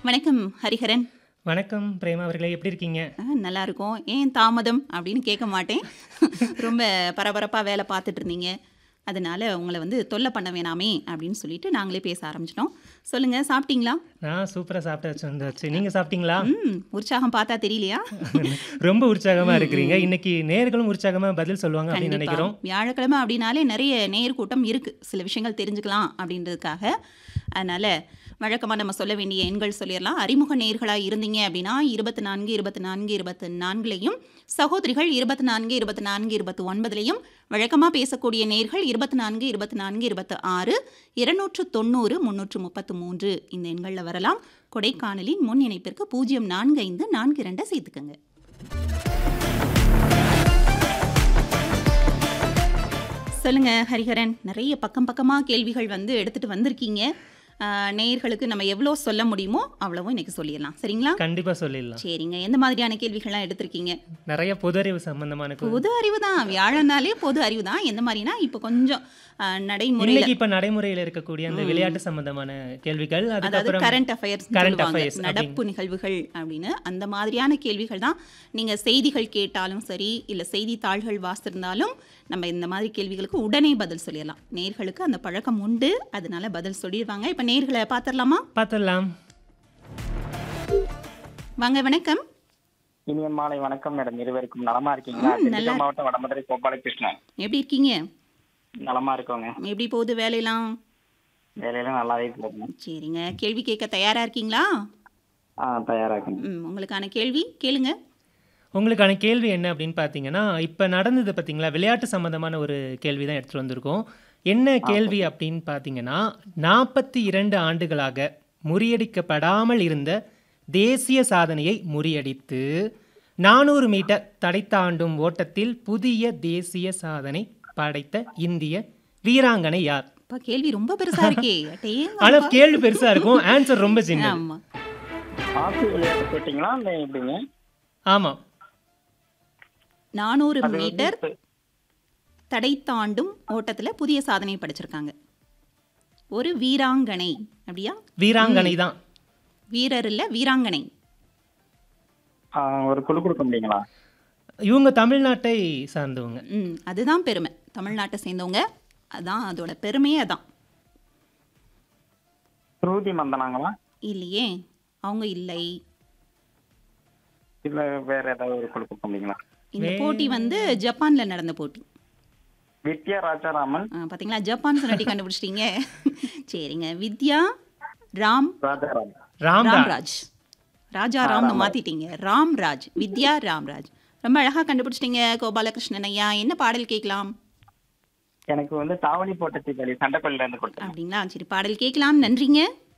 வணக்கம் ஹரிஹரன் வணக்கம் பிரேமா அவர்களே எப்படி இருக்கீங்க ஆ, நல்லா இருக்கும் ஏன் தாமதம் அப்படின்னு கேட்க மாட்டேன் ரொம்ப பரபரப்பாக வேலை பார்த்துட்டு இருந்தீங்க அதனால உங்களை வந்து தொல்லை பண்ண வேணாமே அப்படின்னு சொல்லிட்டு நாங்களே பேச ஆரம்பிச்சிட்டோம் சொல்லுங்க சாப்பிட்டீங்களா நான் சூப்பராக சாப்பிட்டாச்சு வந்தாச்சு நீங்கள் சாப்பிட்டீங்களா ம் உற்சாகம் பார்த்தா தெரியலையா ரொம்ப உற்சாகமா இருக்கிறீங்க இன்னைக்கு நேர்களும் உற்சாகமா பதில் சொல்லுவாங்க அப்படின்னு கண்டிப்பா. நினைக்கிறோம் வியாழக்கிழமை அப்படின்னாலே நிறைய நேர் கூட்டம் இருக்கு சில விஷயங்கள் தெரிஞ்சுக்கலாம் அப்படின்றதுக்காக அதனால வழக்கமாக நம்ம சொல்ல வேண்டிய எண்கள் சொல்லிடலாம் அறிமுக நேர்களாக இருந்தீங்க அப்படின்னா இருபத்தி நான்கு இருபத்தி நான்கு இருபத்தி நான்குலையும் சகோதரிகள் இருபத்தி நான்கு இருபத்தி நான்கு இருபத்தி ஒன்பதுலையும் வழக்கமாக பேசக்கூடிய நேர்கள் இருபத்தி நான்கு இருபத்தி நான்கு இருபத்தி ஆறு இருநூற்று தொண்ணூறு முன்னூற்று முப்பத்து மூன்று இந்த எண்களில் வரலாம் கொடைக்கானலின் முன் இணைப்பிற்கு பூஜ்ஜியம் நான்கு ஐந்து நான்கு இரண்டை சேர்த்துக்கங்க சொல்லுங்க ஹரிஹரன் நிறைய பக்கம் பக்கமாக கேள்விகள் வந்து எடுத்துட்டு வந்திருக்கீங்க ஆஹ், நேயர்களுக்கு நம்ம எவ்வளோ சொல்ல முடியுமோ அவ்வளவும் இன்னைக்கு சொல்லிடலாம் சரிங்களா கண்டிப்பா சொல்லிடலாம் சரிங்க எந்த மாதிரியான கேள்விகள்லாம் எடுத்திருக்கீங்க நிறைய பொது அறிவு சம்பந்தமான கு- பொது அறிவு தான் வியாழனாலே பொது அறிவு தான் எந்த மாதிரினா இப்போ கொஞ்சம் ஆஹ், நடைமுறையில் இன்னைக்கு இப்ப நடைமுறையில் இருக்கக்கூடிய அந்த விளையாட்டு சம்பந்தமான கேள்விகள் அதாவது அதுக்கப்புறம் கரண்ட் அஃபேர்ஸ் Current affairs நடப்பு நிகழ்வுகள் அப்படின்னு அந்த மாதிரியான கேள்விகள் தான் நீங்க செய்திகள் கேட்டாலும் சரி இல்ல செய்தித்தாள்கள் வாசிருந்தாலும் நம்ம இந்த மாதிரி கேள்விகளுக்கு உடனே பதில் சொல்லிடலாம் நேர்களுக்கு அந்த பழக்கம் உண்டு அதனால பதில் சொல்லிடுவாங்க இப்ப நேர்களை பார்த்துடலாமா பார்த்துடலாம் வாங்க வணக்கம் இனிய மாலை வணக்கம் மேடம் இருவருக்கும் நலமா இருக்கீங்களா ம், நல்லா திண்டுக்கல் மாவட்டம் வடமதுரை கோபாலகிருஷ்ணன் எப்படி இருக்கீங்க நலமா இருக்கோங்க எப்படி போகுது வேலையெல்லாம் வேலையெல்லாம் நல்லாவே போகுங்க சரிங்க கேள்வி கேட்க தயாரா இருக்கீங்களா ஆ தயாராகுங்க ம் உங்களுக்கான கேள்வி கேளுங்க உங்களுக்கான கேள்வி என்ன அப்படின்னு பார்த்தீங்கன்னா இப்போ நடந்தது பார்த்தீங்களா விளையாட்டு சம்பந்தமான ஒரு கேள்வி தான் எடுத்துகிட்டு வந்திருக்கோம் என்ன கேள்வி அப்படின்னு பார்த்தீங்கன்னா நாற்பத்தி இரண்டு ஆண்டுகளாக முறியடிக்கப்படாமல் இருந்த தேசிய சாதனையை முறியடித்து நானூறு மீட்டர் தடை தாண்டும் ஓட்டத்தில் புதிய தேசிய சாதனை படைத்த இந்திய வீராங்கனை யார் அப்பா கேள்வி ரொம்ப பெருசா இருக்கே அடேங்கப்பா. ஆனால் கேள்வி பெருசா இருக்கும் ஆன்சர் ரொம்ப சின்ன ஆமா ஆசி விளையாட்டு போயிட்டீங்களா இல்லை எப்படிங்க ஆமாம் நானூறு அது வந்து மீட்டர் இப்ப- தடை தாண்டும் ஓட்டத்துல புதிய சாதனை படைச்சிருக்காங்க ஒரு வீராங்கனை அப்படியா வீராங்கனை தான் வீரர் இல்ல வீராங்கனை ஆ, ஒரு குழு கொடுக்க முடியுங்களா இவங்க தமிழ்நாட்டை சார்ந்தவங்க ம் அதுதான் பெருமை தமிழ்நாட்டை சேர்ந்தவங்க அதான் அதோட பெருமையே அதான் ஸ்ருதி மந்தனாங்களா இல்லையே அவங்க இல்லை இல்ல வேற ஏதாவது ஒரு குழு கொடுக்க முடியுங்களா இந்த போட்டி வந்து ஜப்பான்ல நடந்த போட்டி வித்யா ராஜாராமன் ஆ, பாத்தீங்களா ஜப்பான் சொன்னாட்டி கண்டுபிடிச்சிட்டீங்க சரிங்க வித்யா ராம் ராஜாராம் ராம்ராஜ் ராம்ராஜ் ராஜா ராம்னு மாத்திட்டீங்க ராம்ராஜ் வித்யா ராம்ராஜ் ரொம்ப அழகா கண்டுபிடிச்சிட்டீங்க கோபாலகிருஷ்ணன் ஐயா என்ன பாடல் கேட்கலாம் எனக்கு வந்து தாவணி போட்ட தீபாவளி சண்டைப்பள்ளியில இருந்து கொடுத்தேன் அப்படிங்களா சரி பாடல் கேட்கலாம் நன்றிங்க